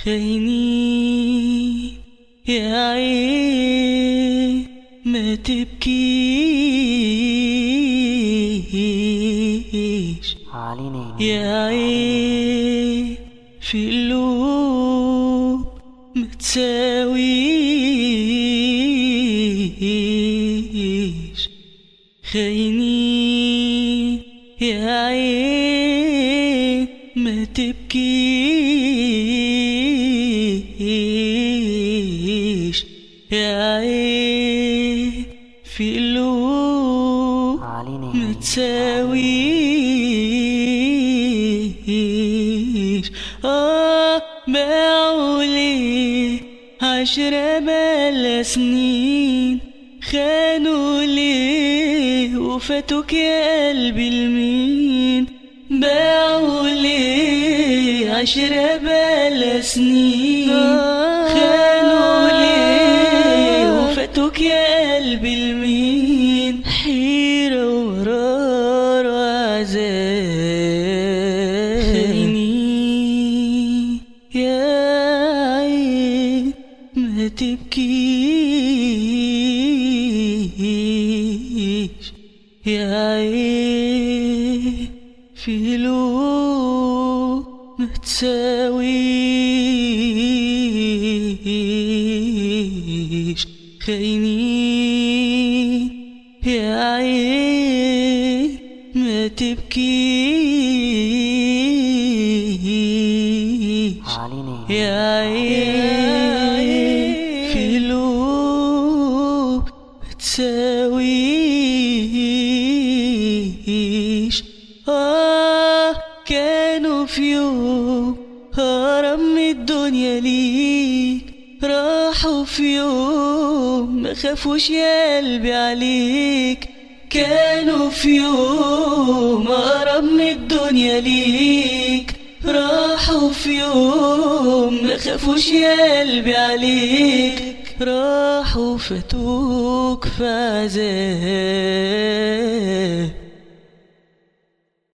خيني يا عين ما تبكيش عليني يا عين في قلوب متساويش خيني يا عين ما تبكيش يا عين في قلوب عليني متساويش اه باعولي عشرة بلا سنين خانوا ليه وفاتوك يا قلبي المين باعولي عشرة بلا سنين خانوا ليه وفاتوك يا قلبي المين حيرة ومرار وعذاب خيني يا عين ما تبكيش يا عين في قلوب ما تساويش خيني يا عين ما تبكيش عليني يا عين في قلوب تساويش آه كانوا في يوم هرب من الدنيا ليك راحوا في يوم ما خافوش يا قلبي عليك كانوا في يوم هرب من الدنيا ليك راحوا في يوم ما خافوش يا قلبي عليك راحوا فاتوك في عذاب